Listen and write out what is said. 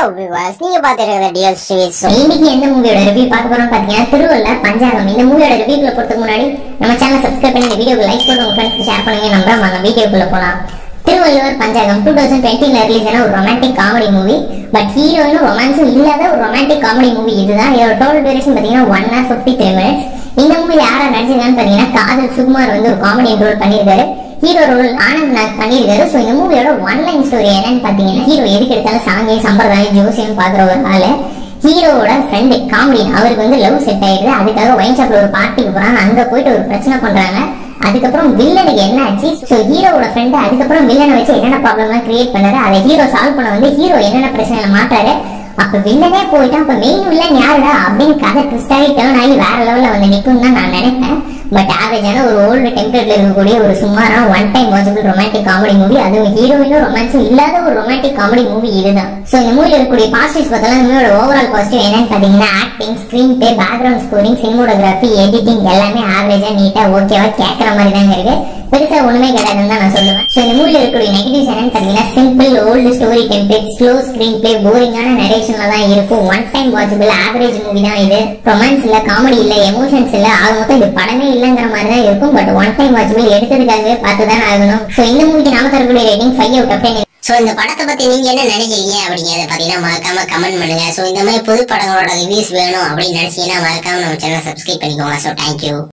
விவாஸ் நீங்க பாத்துருக்கிற TL street இன்னைக்கு எந்த மூவியோட ரிவ்யூ பார்க்க போறோம் பாத்தீங்கன்னா திருவள்ள பஞ்சாங்கம் இந்த மூவியோட ரிவ்யூக்குள்ள போறதுக்கு முன்னாடி நம்ம சேனல் சப்ஸ்கிரைப் பண்ணி இந்த வீடியோக்கு லைக் போட்டு உங்க ஃப்ரெண்ட்ஸ்க்கு ஷேர் பண்ணுங்க நம்புறேன் வாங்க வீடியோக்குள்ள போலாம் திருவள்ளுவர் பஞ்சாங்கம் டூ தௌசண்ட் டுவெண்ட்டில ரிலீஸ் ஆன ஒரு ரொமான்டிக் காமெடி மூவி பட் ஹீரோயினும் ரொமான்ஸும் இல்லாத ஒரு ரொமான்டிக் காமெடி மூவி இதுதான் இதோட டோட்டல் டியூரேஷன் பாத்தீங்கன்னா one hour fifty three minutes இந்த மூவி யாரா நடிச்சிருக்கான்னு பாத்தீங்கன்னா காதல் சுகுமார் வந்து ஒரு காமெடி ரோல் பண்ணியிருக்காரு ஹீரோ ரோல் ஆனந்த் நாக் பண்ணியிருக்காரு ஸோ இந்த மூவியோட ஒன் லைன் ஸ்டோரி என்னன்னு பாத்தீங்கன்னா ஹீரோ எதுக்கு எடுத்தாலும் சாங்கே சம்பிரதாயம் ஜோசியம் பாக்குற ஒரு ஆளு ஹீரோவோட ஃப்ரெண்டு காமெடி அவருக்கு வந்து லவ் செட் ஆயிடுது அதுக்காக ஒயின் ஷாப்ல ஒரு பார்ட்டிக்கு போறாங்க அங்க போயிட்டு ஒரு பிரச்சனை பண்றாங்க அதுக்கப்புறம் வில்லனுக்கு என்ன ஆச்சு ஸோ ஹீரோவோட ஃப்ரெண்டு அதுக்கப்புறம் வில்லனை வச்சு என்னென்ன ப்ராப்ளம்லாம் கிரியேட் பண்ணாரு அதை ஹீரோ சால்வ் பண்ண வந்து ஹீரோ என்னென்ன பிரச்சனையில மாட்டாரு அப்ப வில்லனே போயிட்டா அப்ப மெயின் வில்லன் யாருடா அப்படின்னு கதை ட்விஸ்ட் ஆகி டேர்ன் ஆகி வேற லெவல்ல வந்து நிற்கும் தான் நான் நினைப்பேன் பட் ஆவரேஜான ஒரு ஓல்டு டெம்ப்ளேட்ல இருக்கக்கூடிய ஒரு சுமாரான one time watchable romantic comedy movie அதுவும் ஹீரோயினும் ரொமான்ஸும் இல்லாத ஒரு ரொமான்டிக் காமெடி மூவி இதுதான் சோ இந்த மூவில இருக்கக்கூடிய பாசிட்டிவ்ஸ் பார்த்தாலும் இந்த மூவியோட ஓவரால் பாசிட்டிவ் என்னன்னு பாத்தீங்கன்னா acting screenplay background scoring cinematography editing எல்லாமே ஆவரேஜா நீட்டா ஓகேவா கேட்கற மாதிரி தாங்க இருக்கு பெருசா ஒண்ணுமே கிடையாதுன்னு தான் நான் சொல்லுவேன் சோ இந்த மூவில இருக்கக்கூடிய நெகட்டிவ்ஸ் என்னன்னு பாத்தீங்கன்னா simple old story template slow screenplay போரிங்கான நரேஷன்ல தான் இருக்கும் one time watchable average movie தான் இது ரொமான்ஸ் இல்ல காமெடி இல்ல எமோஷன்ஸ் இல்ல ஆக மொத்தம் இது படமே இல்லங்கிற மாதிரி தான் இருக்கும் பட் ஒன் டைம் வாட்சபிள் எடுத்ததுக்காகவே பார்த்து தான் ஆகணும் சோ இந்த மூவிக்கு நாம தரக்கூடிய rating five out of ten so இந்த படத்தை பத்தி நீங்க என்ன நினைக்கிறீங்க அப்படிங்கறத பாத்தீங்கன்னா மறக்காம கமெண்ட் பண்ணுங்க சோ இந்த மாதிரி புது படங்களோட ரிவ்யூஸ் வேணும் அப்படின்னு நினைச்சீங்கன்னா மறக்காம நம்ம சேனல் சப்ஸ்கிரைப் பண்ணிக்கோங்க சோ தேங்க்யூ